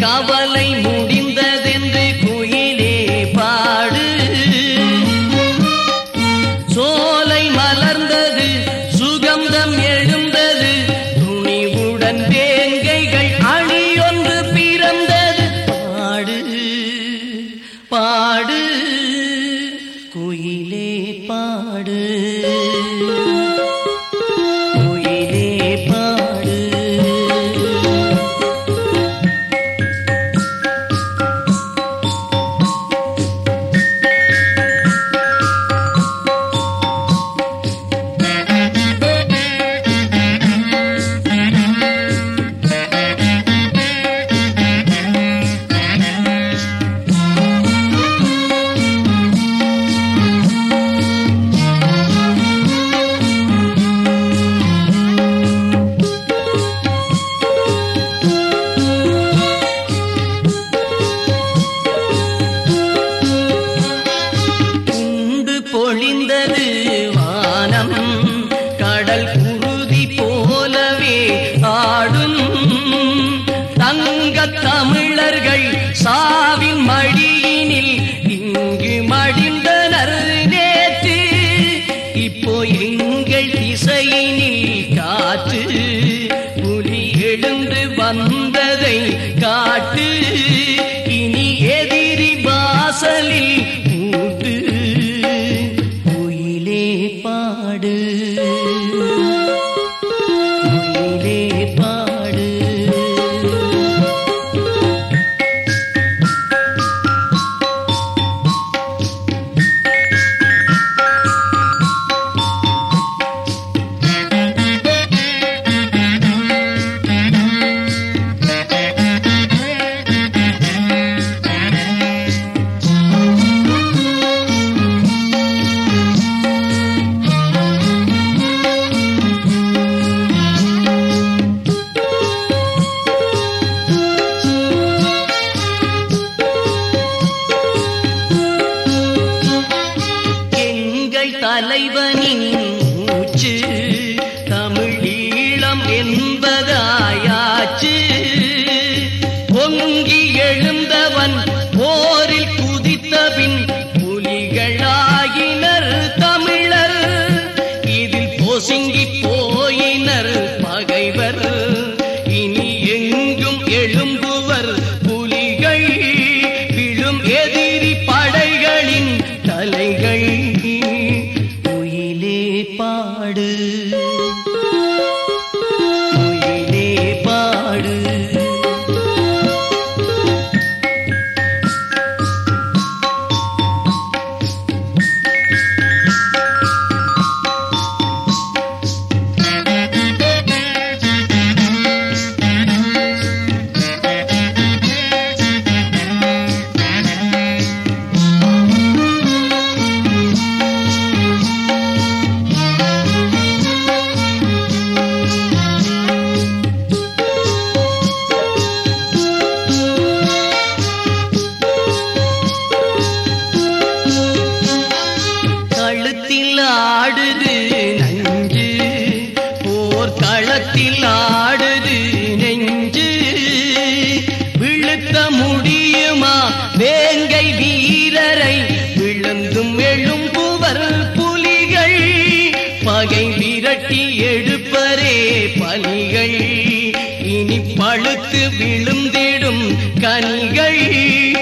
கவலை முடிந்ததென்று குயிலே பாடு சோலை மலர்ந்தது சுகந்தம் எழுந்தது துணிவுடன் வேங்கைகள் அணியொன்று பிறந்தது பாடு பாடு குயிலே பாடு குயிலே பாடு குண்டு பொழிந்தது வானம் கடல் குருதி போலவே ஆடும் தங்கத் தமிழர்கள் சாவின் மடியினில் இங்கு மடிந்தனர் நேற்று இப்போ எங்கள் திசையினில் காற்று புலி எழுந்து வந்ததை காட்டு இனி எதிரி வாசலில் கூட்டு குயிலே பாடு குயிலே பாடு எங்கள் தலைவனின் மூச்சு தமிழீழம் என்பதாயாச்சு பொங்கி எழுந்தவன் போரில் குதித்தபின் புலிகளாகினர் தமிழர் இதில் பொசுங்கி போயினர் பகைவர் இனி எங்கும் எழும்புவர் புலிகள் விழும் எதிரி படைகளின் தலைகள் குயிலே பாடு குயிலே பாடு களத்தில் ஆடுது நஞ்சு போர் களத்தில் ஆடுது நெஞ்சு விழுத்த முடியுமா வேங்கை வீரரை விழுந்தும் எழும்புவர் புலிகள் பகை விரட்டி எடுப்பரே பலிகள் இனி பழுத்து விழுந்திடும் கனிகள்